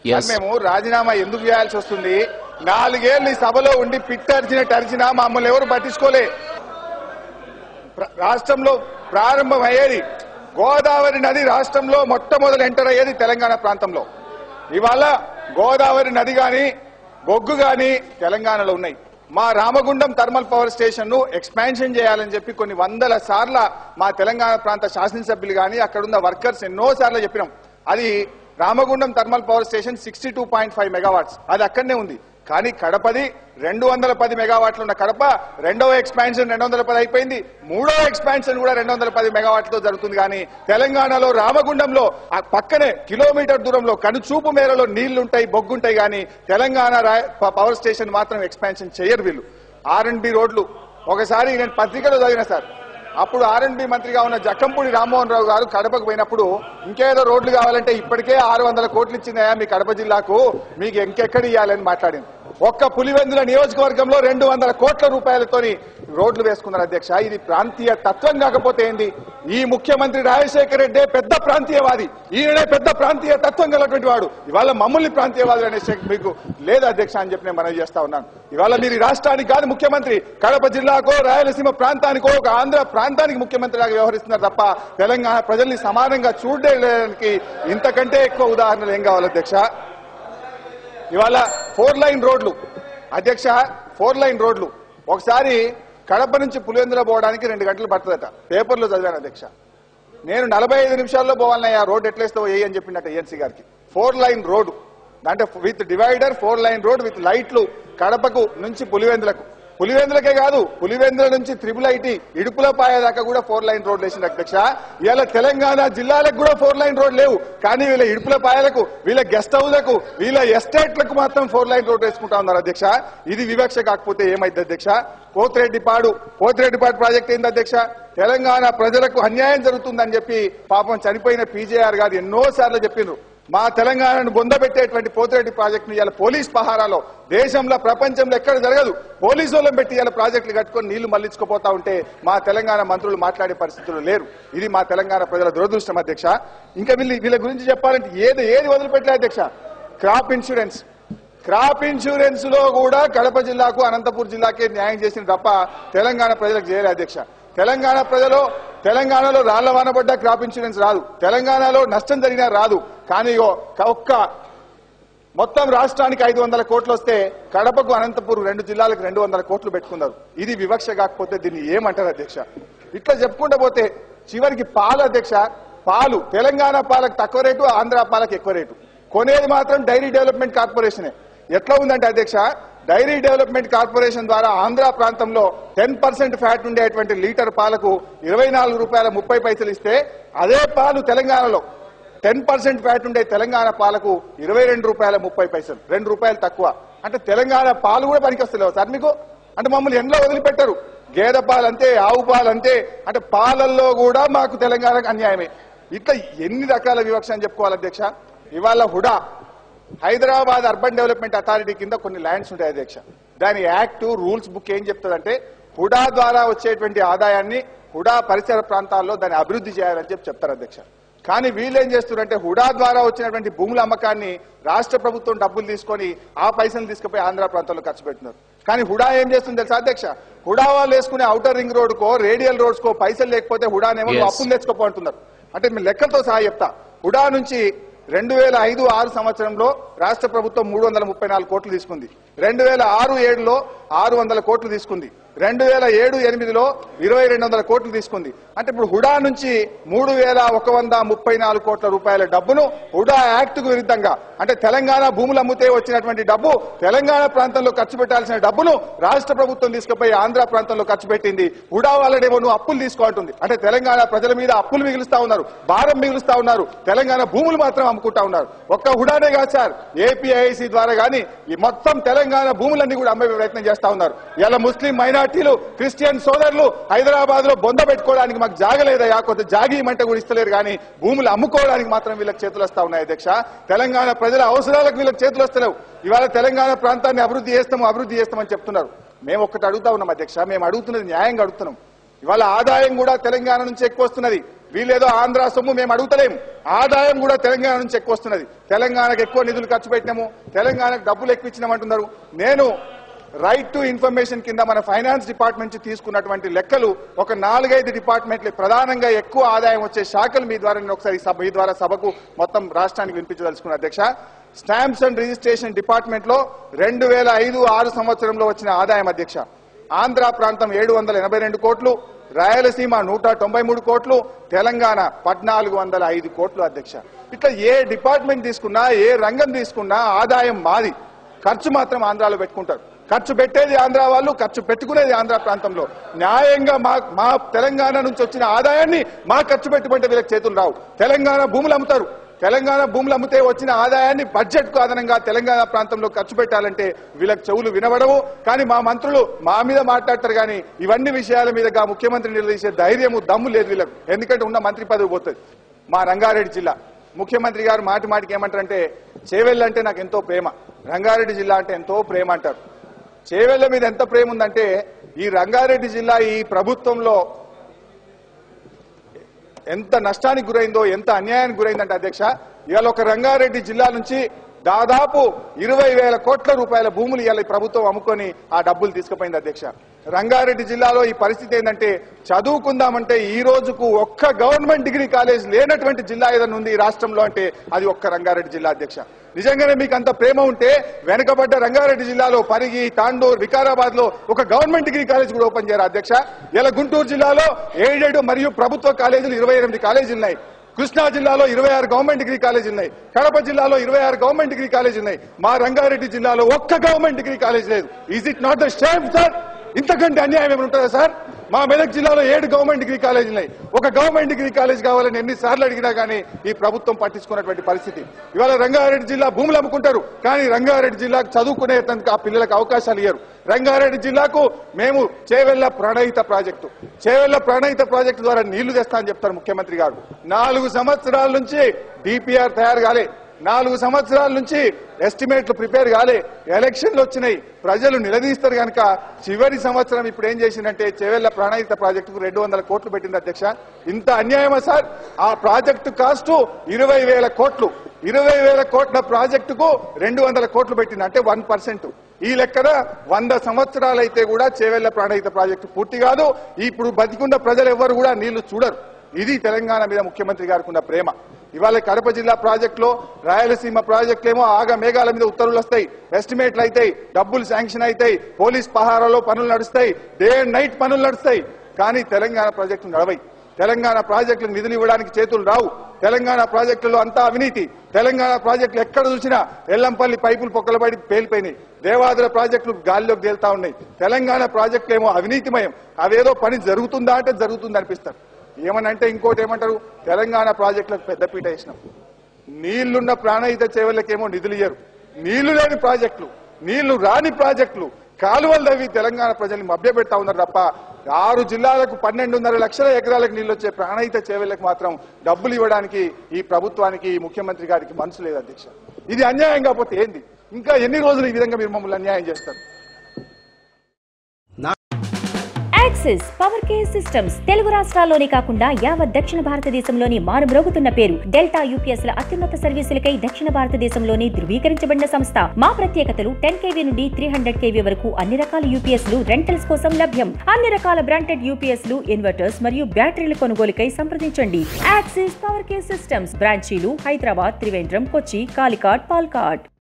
Yes. మరి మేము రాజీనామా ఎందుకు చేయాల్సి వస్తుంది నాలుగేళ్లు ఈ సభలో ఉండి పిట్టరిచినట్టు అరిచినా మమ్మల్ని ఎవరు పట్టించుకోలే ప్ర- రాష్ట్రంలో ప్రారంభం అయ్యేది గోదావరి నది రాష్ట్రంలో మొట్టమొదలు ఎంటర్ అయ్యేది తెలంగాణ ప్రాంతంలో ఇవాళ గోదావరి నది గాని బొగ్గు గాని తెలంగాణలో ఉన్నాయి మా రామగుండం థర్మల్ పవర్ స్టేషన్ ను ఎక్స్పాన్షన్ చేయాలని చెప్పి కొన్ని వందల సార్ల మా తెలంగాణ ప్రాంత శాసనసభ్యులు గాని అక్కడున్న వర్కర్స్ ఎన్నో సార్లు చెప్పినాం అది Ramagundam thermal power station sixty two point five megawatts అది అక్కడనే ఉంది కానీ కడపది రెండు వందల పది మెగావాట్లు ఉన్న కడప రెండవ ఎక్స్పాన్షన్ రెండు వందల పది అయిపోయింది మూడో ఎక్స్పాన్షన్ కూడా రెండు వందల పది మెగావాట్లతో జరుగుతుంది కానీ తెలంగాణలో రామగుండంలో ఆ పక్కనే కిలోమీటర్ దూరంలో కనుచూపు మేరలో నీళ్లుంటాయి బొగ్గుంటాయి కానీ తెలంగాణ రా- ప- పవర్ స్టేషన్ మాత్రం ఎక్స్పాన్షన్ చేయరు వీళ్ళు ఆర్ అండ్ బి రోడ్లు ఒకసారి నేను పత్రికలో చదివిన సార్ అప్పుడు ఆర్ఎండ్బి మంత్రిగా ఉన్న జక్కంపూడి రామ్మోహన్ రావు గారు కడపకు పోయినప్పుడు ఇంకేదో రోడ్లు కావాలంటే ఇప్పటికే ఆరు వందల కోట్లు ఇచ్చిందయా మీ కడప జిల్లాకు మీకు ఇంకెక్కడ ఇవ్వాలని మాట్లాడింది ఒక్క పులివెందుల నియోజకవర్గంలో రెండు వందల కోట్ల రూపాయలతోని రోడ్లు వేసుకున్నారు అధ్యక్ష ఇది ప్రాంతీయ తత్వం కాకపోతే ఏంది ఈ ముఖ్యమంత్రి రాజశేఖర రెడ్డి పెద్ద ప్రాంతీయవాది ఈయనే పెద్ద ప్రాంతీయ తత్వం గలటువంటి వాడు ఇవాళ మమ్మల్ని ప్రాంతీయవాదులు అనే శక్తి మీకు లేదు అధ్యక్ష అని చెప్పి నేను మనవి చేస్తా ఉన్నాను ఇవాళ మీరు ఈ రాష్ట్రానికి కాదు ముఖ్యమంత్రి కడప జిల్లాకో రాయలసీమ ప్రాంతానికో ఒక ఆంధ్ర ప్రాంతానికి ముఖ్యమంత్రిలాగా వ్యవహరిస్తున్నారు తప్ప తెలంగాణ ప్రజల్ని సమానంగా చూడడానికి ఇంతకంటే ఎక్కువ ఉదాహరణలు ఏం కావాలి అధ్యక్ష ఇవాళ ఫోర్ లైన్ రోడ్లు అధ్యక్ష ఫోర్ లైన్ రోడ్లు ఒకసారి కడప నుంచి పులివెందుల పోవడానికి రెండు గంటలు పడుతుందట పేపర్లో చదివాను అధ్యక్ష నేను నలభై ఐదు నిమిషాల్లో పోవాలన్నయ్యా రోడ్ ఎట్లేస్తావో ఏ అని చెప్పినట్టు ఏఎన్సీ గారికి ఫోర్ లైన్ రోడ్ అంటే with divider four lane road with లైట్లు కడపకు నుంచి పులివెందులకు పులివెందులకే కాదు పులివెందుల నుంచి త్రిపుల్ ఐటీ ఇడుపులపాయ దాకా కూడా ఫోర్ లైన్ రోడ్ వేసింది అధ్యక్ష ఇవాళ తెలంగాణ జిల్లాలకు కూడా ఫోర్ లైన్ రోడ్ లేవు కానీ వీళ్ళ ఇడుపులపాయలకు వీళ్ళ గెస్ట్ హౌస్లకు వీళ్ళ ఎస్టేట్లకు మాత్రం ఫోర్ లైన్ రోడ్ వేసుకుంటా ఉన్నారు అధ్యక్ష ఇది వివక్ష కాకపోతే ఏమైంది అధ్యక్ష పోతిరెడ్డిపాడు పోతిరెడ్డిపాడు ప్రాజెక్ట్ ఏంది అధ్యక్ష తెలంగాణ ప్రజలకు అన్యాయం జరుగుతుందని చెప్పి పాపం చనిపోయిన పీజేఆర్ గారు ఎన్నో సార్లు చెప్పిండ్రు మా తెలంగాణను బొందబెట్టేటువంటి పోతిరెడ్డి ప్రాజెక్టును ఇవాళ పోలీస్ పహారాలో దేశంలో ప్రపంచంలో ఎక్కడ జరగదు పోలీసు వాళ్ళని పెట్టి ఇవాళ ప్రాజెక్టులు కట్టుకొని నీళ్లు మళ్లించుకుపోతా ఉంటే మా తెలంగాణ మంత్రులు మాట్లాడే పరిస్థితులు లేరు ఇది మా తెలంగాణ ప్రజల దురదృష్టం అధ్యక్ష ఇంకా వీళ్ళు వీళ్ళ గురించి చెప్పాలంటే ఏది ఏది వదిలిపెట్టలే అధ్యక్ష క్రాప్ ఇన్సూరెన్స్ క్రాప్ ఇన్సూరెన్స్ లో కూడా కడప జిల్లాకు అనంతపూర్ జిల్లాకే న్యాయం చేసిన తప్ప తెలంగాణ ప్రజలకు చేయలే అధ్యక్ష తెలంగాణ ప్రజలు తెలంగాణలో రాళ్ల వానబడ్డ క్రాప్ ఇన్సూరెన్స్ రాదు తెలంగాణలో నష్టం జరిగినా రాదు కానీ ఇగో ఒక్క మొత్తం రాష్ట్రానికి ఐదు వందల కోట్లు వస్తే కడపకు అనంతపూర్ రెండు జిల్లాలకు రెండు వందల కోట్లు పెట్టుకున్నారు ఇది వివక్ష కాకపోతే దీన్ని ఏమంటారు అధ్యక్ష ఇట్లా చెప్పుకుంటూ పోతే చివరికి పాలు అధ్యక్ష పాలు తెలంగాణ పాలకు తక్కువ రేటు ఆంధ్ర పాలకు ఎక్కువ రేటు కొనేది మాత్రం డైరీ డెవలప్మెంట్ కార్పొరేషనే ఎట్లా ఉందంటే అధ్యక్ష డైరీ డెవలప్మెంట్ కార్పొరేషన్ ద్వారా ఆంధ్ర ప్రాంతంలో టెన్ పర్సెంట్ ఫ్యాట్ ఉండేటువంటి లీటర్ పాలకు ఇరవై నాలుగు రూపాయల ముప్పై పైసలు ఇస్తే అదే పాలు తెలంగాణలో టెన్ పర్సెంట్ ఫ్యాట్ ఉండే తెలంగాణ పాలకు ఇరవై రెండు రూపాయల ముప్పై పైసలు రెండు రూపాయలు తక్కువ అంటే తెలంగాణ పాలు కూడా పనికొస్తలేవు సార్ మీకు అంటే మమ్మల్ని ఎండ్లో వదిలిపెట్టారు గేదె పాలు అంతే ఆవు పాలు అంతే అంటే పాలల్లో కూడా మాకు తెలంగాణకు అన్యాయమే ఇట్లా ఎన్ని రకాల వివక్ష అని చెప్పుకోవాలి అధ్యక్ష ఇవాళ HUDA Hyderabad urban development authority కింద కొన్ని ల్యాండ్స్ ఉంటాయి అధ్యక్ష దాని యాక్ట్ రూల్స్ బుక్ ఏం చెప్తుందంటే హుడా ద్వారా వచ్చేటువంటి ఆదాయాన్ని హుడా పరిసర ప్రాంతాల్లో దాన్ని అభివృద్ధి చేయాలని చెప్పి చెప్తారు అధ్యక్ష కానీ వీళ్ళు ఏం చేస్తున్నారంటే హుడా ద్వారా వచ్చినటువంటి భూముల అమ్మకాన్ని రాష్ట్ర ప్రభుత్వం డబ్బులు తీసుకొని ఆ పైసలు తీసుకుపోయి ఆంధ్ర ప్రాంతంలో ఖర్చు పెడుతున్నారు కానీ హుడా ఏం చేస్తుంది తెలుసా అధ్యక్ష హుడా వాళ్ళు వేసుకునే అవుటర్ రింగ్ రోడ్ కో రేడియల్ రోడ్స్ కో పైసలు లేకపోతే హుడానేమో Yes. అప్పులు తెచ్చుకోపో అంటున్నారు అంటే మీ లెక్కలతో సహా చెప్తా హుడా నుంచి రెండు వేల ఐదు ఆరు సంవత్సరంలో రాష్ట్ర ప్రభుత్వం మూడు వందల ముప్పై నాలుగు కోట్లు తీసుకుంది రెండు వేల ఆరు ఏడులో ఆరు వందల కోట్లు తీసుకుంది రెండు వేల ఏడు ఎనిమిదిలో ఇరవై రెండు వందల కోట్లు తీసుకుంది అంటే ఇప్పుడు హుడా నుంచి మూడు వేల ఒక వంద ముప్పై నాలుగు కోట్ల రూపాయల డబ్బును హుడా యాక్ట్ కు విరుద్ధంగా అంటే తెలంగాణ భూములు అమ్మితే వచ్చినటువంటి డబ్బు తెలంగాణ ప్రాంతంలో ఖర్చు పెట్టాల్సిన డబ్బును రాష్ట్ర ప్రభుత్వం తీసుకుపోయి ఆంధ్ర ప్రాంతంలో ఖర్చు పెట్టింది హుడా వాళ్ళనేమో నువ్వు అప్పులు తీసుకోంటుంది అంటే తెలంగాణ ప్రజల మీద అప్పులు మిగులుస్తా ఉన్నారు భారం మిగులుస్తా ఉన్నారు తెలంగాణ భూములు మాత్రం అమ్ముకుంటా ఉన్నారు ఒక్క హుడానే కాదు సార్ ఏపీఐసి ద్వారా గానీ ఈ మొత్తం తెలంగాణ భూములన్నీ కూడా అమ్మే ప్రయత్నం చేస్తా ఉన్నారు ఇలా ముస్లిం మైనార్టీలు క్రిస్టియన్ సోదరులు హైదరాబాద్ లో బొంద పెట్టుకోవడానికి మాకు జాగలేదయా కొంత జాగీయమంటే కూడా ఇస్తలేరు కానీ భూములు అమ్ముకోవడానికి మాత్రం వీళ్ళకి చేతులు వస్తా ఉన్నాయి అధ్యక్ష తెలంగాణ ప్రజల అవసరాలకు వీళ్ళకి చేతులు వస్తలేవు ఇవాళ తెలంగాణ ప్రాంతాన్ని అభివృద్ధి చేస్తాము అభివృద్ధి చేస్తామని చెప్తున్నారు మేము ఒక్కటి అడుగుతా ఉన్నాం అధ్యక్ష మేము అడుగుతున్నది న్యాయంగా అడుగుతున్నాం ఇవాళ ఆదాయం కూడా తెలంగాణ నుంచి ఎక్కువ వస్తున్నది వీళ్ళేదో ఆంధ్ర సొమ్ము మేము అడుగుతలేం ఆదాయం కూడా తెలంగాణ నుంచి ఎక్కువ వస్తున్నది తెలంగాణకు ఎక్కువ నిధులు ఖర్చు పెట్టినాము తెలంగాణకు డబ్బులు ఎక్కువ ఇచ్చినామంటున్నారు నేను రైట్ టు ఇన్ఫర్మేషన్ కింద మన ఫైనాన్స్ డిపార్ట్మెంట్ నుంచి తీసుకున్నటువంటి లెక్కలు ఒక నాలుగైదు డిపార్ట్మెంట్లు ప్రధానంగా ఎక్కువ ఆదాయం వచ్చే శాఖలు మీ ద్వారా నేను ఒకసారి సభ మీ ద్వారా సభకు మొత్తం రాష్ట్రానికి వినిపించదలుచుకున్న అధ్యక్ష స్టాంప్స్ అండ్ రిజిస్ట్రేషన్ డిపార్ట్మెంట్ లో రెండు వేల ఐదు ఆరు సంవత్సరంలో వచ్చిన ఆదాయం అధ్యక్ష ఆంధ్ర ప్రాంతం ఏడు వందల ఎనభై రెండు కోట్లు రాయలసీమ నూట తొంభై మూడు కోట్లు తెలంగాణ పద్నాలుగు వందల ఐదు కోట్లు అధ్యక్ష ఇట్లా ఏ డిపార్ట్మెంట్ తీసుకున్నా ఏ రంగం తీసుకున్నా ఆదాయం మాది ఖర్చు మాత్రం ఆంధ్రాలో పెట్టుకుంటారు ఖర్చు పెట్టేది ఆంధ్ర వాళ్ళు ఖర్చు పెట్టుకునేది ఆంధ్ర ప్రాంతంలో న్యాయంగా మా మా తెలంగాణ నుంచి వచ్చిన ఆదాయాన్ని మా ఖర్చు పెట్టుకుంటే వీళ్ళకి చేతులు రావు తెలంగాణ భూములు అమ్ముతారు తెలంగాణ భూములు అమ్మితే వచ్చిన ఆదాయాన్ని బడ్జెట్ కు అదనంగా తెలంగాణ ప్రాంతంలో ఖర్చు పెట్టాలంటే వీళ్ళకి చెవులు వినబడవు కానీ మా మంత్రులు మా మీద మాట్లాడతారు కానీ ఇవన్నీ విషయాల మీదగా ముఖ్యమంత్రి నిలదీసే ధైర్యము దమ్ము లేదు వీళ్ళకు ఎందుకంటే ఉన్న మంత్రి పదవి పోతుంది మా రంగారెడ్డి జిల్లా ముఖ్యమంత్రి గారు మాటి మాటికి ఏమంటారంటే చేవెళ్ళ అంటే నాకు ఎంతో ప్రేమ రంగారెడ్డి జిల్లా అంటే ఎంతో ప్రేమ అంటారు చేవెళ్ళ మీద ఎంత ప్రేమ ఉందంటే ఈ రంగారెడ్డి జిల్లా ఈ ప్రభుత్వంలో ఎంత నష్టానికి గురైందో ఎంత అన్యాయానికి గురైందంటే అధ్యక్ష ఇవాళ ఒక రంగారెడ్డి జిల్లా నుంచి దాదాపు ఇరవై వేల కోట్ల రూపాయల భూములు ఇవాళ ఈ ప్రభుత్వం అమ్ముకొని ఆ డబ్బులు తీసుకుపోయింది అధ్యక్ష రంగారెడ్డి జిల్లాలో ఈ పరిస్థితి ఏంటంటే చదువుకుందామంటే ఈ రోజుకు ఒక్క గవర్నమెంట్ డిగ్రీ కాలేజ్ లేనటువంటి జిల్లా ఏదైనా ఉంది ఈ రాష్ట్రంలో అంటే అది ఒక్క రంగారెడ్డి జిల్లా అధ్యక్ష నిజంగానే మీకు అంత ప్రేమ ఉంటే వెనుకబడ్డ రంగారెడ్డి జిల్లాలో పరిగి తాండూర్ వికారాబాద్ లో ఒక గవర్నమెంట్ డిగ్రీ కాలేజ్ కూడా ఓపెన్ చేయరు అధ్యక్ష ఇలా గుంటూరు జిల్లాలో ఎయిడెడ్ మరియు ప్రభుత్వ కాలేజీలు ఇరవై ఎనిమిది కాలేజీలు ఉన్నాయి కృష్ణా జిల్లాలో ఇరవై ఆరు గవర్నమెంట్ డిగ్రీ కాలేజీలు ఉన్నాయి కడప జిల్లాలో ఇరవై ఆరు గవర్నమెంట్ డిగ్రీ కాలేజీలు ఉన్నాయి మా రంగారెడ్డి జిల్లాలో ఒక్క గవర్నమెంట్ డిగ్రీ కాలేజ్ లేదు is it not the shame sir ఇంతకంటే అన్యాయం ఏమైనా ఉంటుందా సార్ మా మెదక్ జిల్లాలో ఏడు గవర్నమెంట్ డిగ్రీ కాలేజీలు ఉన్నాయి ఒక గవర్నమెంట్ డిగ్రీ కాలేజ్ కావాలని ఎన్నిసార్లు అడిగినా కానీ ఈ ప్రభుత్వం పట్టించుకున్నటువంటి పరిస్థితి ఇవాళ రంగారెడ్డి జిల్లా భూములు అమ్ముకుంటారు కానీ రంగారెడ్డి జిల్లాకు చదువుకునే ఆ పిల్లలకు అవకాశాలు ఇయ్యరు రంగారెడ్డి జిల్లాకు మేము చేవెళ్ల ప్రణయిత ప్రాజెక్టు చేవెళ్ల ప్రణయిత ప్రాజెక్టు ద్వారా నీళ్లు తెస్తా అని చెప్తారు ముఖ్యమంత్రి గారు నాలుగు సంవత్సరాల నుంచి డిపిఆర్ తయారు కాలే నాలుగు సంవత్సరాల నుంచి ఎస్టిమేట్లు ప్రిపేర్ కాలే ఎలక్షన్లు వచ్చినాయి ప్రజలు నిలదీస్తారు కనుక చివరి సంవత్సరం ఇప్పుడు ఏం చేసిందంటే చెవెళ్ల ప్రాణహిత ప్రాజెక్టుకు రెండు వందల కోట్లు పెట్టింది అధ్యక్ష ఇంత అన్యాయమా సార్ ఆ ప్రాజెక్టు కాస్ట్ ఇరవై వేల కోట్లు ఇరవై వేల కోట్ల ప్రాజెక్టుకు రెండు వందల కోట్లు పెట్టింది అంటే వన్ పర్సెంట్ ఈ లెక్కన వంద సంవత్సరాలైతే కూడా చేవెళ్ల ప్రాణహిత ప్రాజెక్టు పూర్తి కాదు ఇప్పుడు బతికున్న ప్రజలు ఎవ్వరు కూడా నీళ్లు చూడరు ఇది తెలంగాణ మీద ముఖ్యమంత్రి గారికి ఉన్న ప్రేమ ఇవాళ కడప జిల్లా ప్రాజెక్టులో రాయలసీమ ప్రాజెక్టులేమో ఆగా మేఘాల మీద ఉత్తర్వులు వస్తాయి ఎస్టిమేట్లు అవుతాయి డబ్బులు శాంక్షన్ అవుతాయి పోలీస్ పహారాలో పనులు నడుస్తాయి డే అండ్ నైట్ పనులు నడుస్తాయి కానీ తెలంగాణ ప్రాజెక్టు నడవై తెలంగాణ ప్రాజెక్టులకు నిధులు ఇవ్వడానికి చేతులు రావు తెలంగాణ ప్రాజెక్టులో అంతా అవినీతి తెలంగాణ ప్రాజెక్టులు ఎక్కడ చూసినా ఎల్లంపల్లి పైపులు పొక్కలబడి పేలిపోయినాయి దేవాదుల ప్రాజెక్టులు గాలిలోకి తేలుతా ఉన్నాయి తెలంగాణ ప్రాజెక్టులు ఏమో అవినీతిమయం అవేదో పని జరుగుతుందా అంటే జరుగుతుంది అనిపిస్తారు ఏమనంటే ఇంకోటి ఏమంటారు తెలంగాణ ప్రాజెక్టులకు పెద్దపీట వేసినాం నీళ్లున్న ప్రాణహిత చేవలకేమో నిధులు ఇయ్యరు నీళ్లు లేని ప్రాజెక్టులు నీళ్లు రాని ప్రాజెక్టులు కాలువలు తవ్వి తెలంగాణ ప్రజల్ని మభ్యపెడతా ఉన్నారు తప్ప ఆరు జిల్లాలకు పన్నెండున్నర లక్షల ఎకరాలకు నీళ్లు వచ్చే ప్రాణహిత చేవలకు మాత్రం డబ్బులు ఇవ్వడానికి ఈ ప్రభుత్వానికి ఈ ముఖ్యమంత్రి గారికి మనసు లేదు అధ్యక్ష ఇది అన్యాయం కాకపోతే ఏంది ఇంకా ఎన్ని రోజులు ఈ విధంగా మీరు మమ్మల్ని అన్యాయం చేస్తారు Axis power care systems Telugu రాష్ట్రాల్లోనే కాకుండా యావత్ దక్షిణ భారతదేశంలోని మారుమ్రోగుతున్న పేరు డెల్టా యూపీఎస్ ల అత్యున్నత సర్వీసులకై దక్షిణ భారతదేశంలోని ధృవీకరించబడిన సంస్థ మా ప్రత్యేకతలు టెన్ కేవీ నుండి త్రీ హండ్రెడ్ కేవీ వరకు అన్ని రకాల యూపీఎస్ లు రెంటల్స్ కోసం లభ్యం అన్ని రకాల బ్రాండెడ్ యూపీఎస్ లు ఇన్వర్టర్స్ మరియు బ్యాటరీల కొనుగోలుకై సంప్రదించండి యాక్సిస్ పవర్ కేర్ సిస్టమ్స్ బ్రాంచీలు హైదరాబాద్ త్రివేంద్రం కొచ్చి కాలికాడ్ పాల్కాడ్